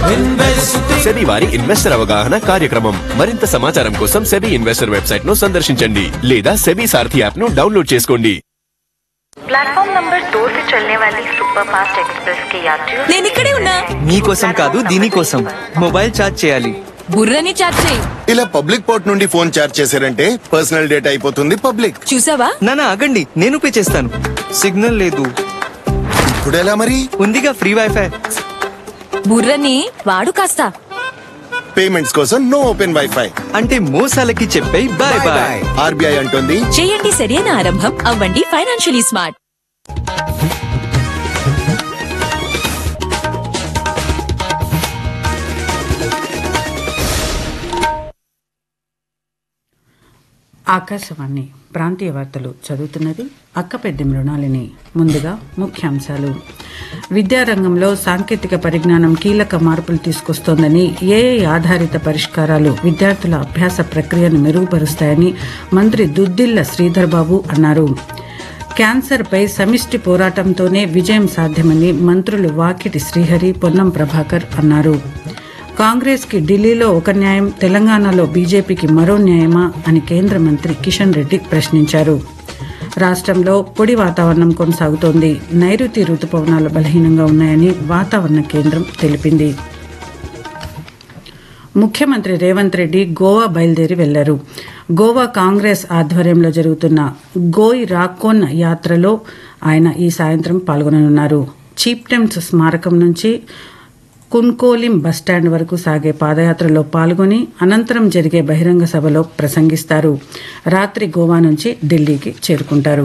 SEBI వారి investor అవగాహన కార్యక్రమం మరింత సమాచారం కోసం సెబీ ఇన్వెస్టర్ వెబ్సైట్ ను సందర్శించండి లేదా సెబీ సారథి యాప్ ను డౌన్లోడ్ చేసుకోండి प्लेटफॉर्म नंबर दो से चलने वाली सुपर फास्ट एक्सप्रेस के यात्रियों నేను ఇక్కడే ఉన్నా మీకోసం కాదు దీనికోసం మొబైల్ ఛార్జ్ చేయాలి బుర్రని చాట్ చేయి ఇలా పబ్లిక్ పోర్ట్ నుండి ఫోన్ చార్జ్ చేశారంటే పర్సనల్ డేటా అయిపోతుంది పబ్లిక్ చూసావా నానా ఆగండి నేను పే చేస్తాను సిగ్నల్ లేదు ఇప్పుడు ఎలా మరి ఉందిగా ఫ్రీ వైఫై బుర్రని వాడు కాస్త పేమెంట్స్ కోసం నో ఓపెన్ వైఫై అంటే మోసాలకి చెప్పే బాయ్ బాయ్ ఆర్బీఐ అంటుంది చేయండి సరైన ఆరంభం అవ్వండి ఫైనాన్షియలీ స్మార్ట్ ఆకాశవాణి ప్రాంతీయ వార్తలు చదువుతున్నది అక్కపెద్ది మృణాలిని ముందుగా ముఖ్యాంశాలు విద్యారంగంలో సాంకేతిక పరిజ్ఞానం కీలక మార్పులు తీసుకొస్తోందని ఏఐ ఆధారిత పరిష్కారాలు విద్యార్థుల అభ్యాస ప్రక్రియను మెరుగుపరుస్తాయని మంత్రి దుద్దిల్ల శ్రీధర్ బాబు అన్నారు క్యాన్సర్పై సమిష్టి పోరాటంతోనే విజయం సాధ్యమని మంత్రులు వాకిటి శ్రీహరి పొన్నం ప్రభాకర్ అన్నారు కాంగ్రెస్ కి ఢిల్లీలో ఒక న్యాయం తెలంగాణలో బీజేపీకి మరో న్యాయమా అని కేంద్ర మంత్రి కిషన్ రెడ్డి ప్రశ్నించారు రాష్ట్రంలో పొడి వాతావరణం కొనసాగుతోంది నైరుతి రుతుపవనాలు బలహీనంగా ఉన్నాయని వాతావరణ కేంద్రం తెలిపింది ముఖ్యమంత్రి రేవంత్ రెడ్డి గోవా బయలుదేరి వెళ్లారు గోవా కాంగ్రెస్ ఆధ్వర్యంలో జరుగుతున్న గోయ్ రాకోన్ యాత్రలో ఆయన ఈ సాయంత్రం పాల్గొననున్నారు చీప్టెమ్స్ స్మారకం నుంచి కున్కోలిం బస్టాండ్ వరకు సాగే పాదయాత్రలో పాల్గొని అనంతరం జరిగే బహిరంగ సభలో ప్రసంగిస్తారు రాత్రి గోవా నుంచి ఢిల్లీకి చేరుకుంటారు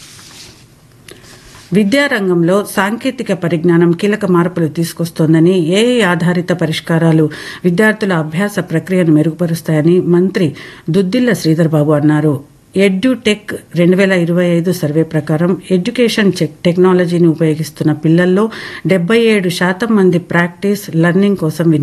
విద్యారంగంలో సాంకేతిక పరిజ్ఞానం కీలక మార్పులు తీసుకొస్తోందని ఏఐ ఆధారిత పరిష్కారాలు విద్యార్థుల అభ్యాస ప్రక్రియను మెరుగుపరుస్తాయని మంత్రి దుద్దిల్ల శ్రీధర్ బాబు అన్నారు ఎడ్యుటెక్ రెండు వేల ఇరవై ఐదు సర్వే ప్రకారం ఎడ్యుకేషన్ చెక్ టెక్నాలజీని ఉపయోగిస్తున్న పిల్లల్లో డెబ్బై ఏడు శాతం మంది ప్రాక్టీస్ లెర్నింగ్ కోసం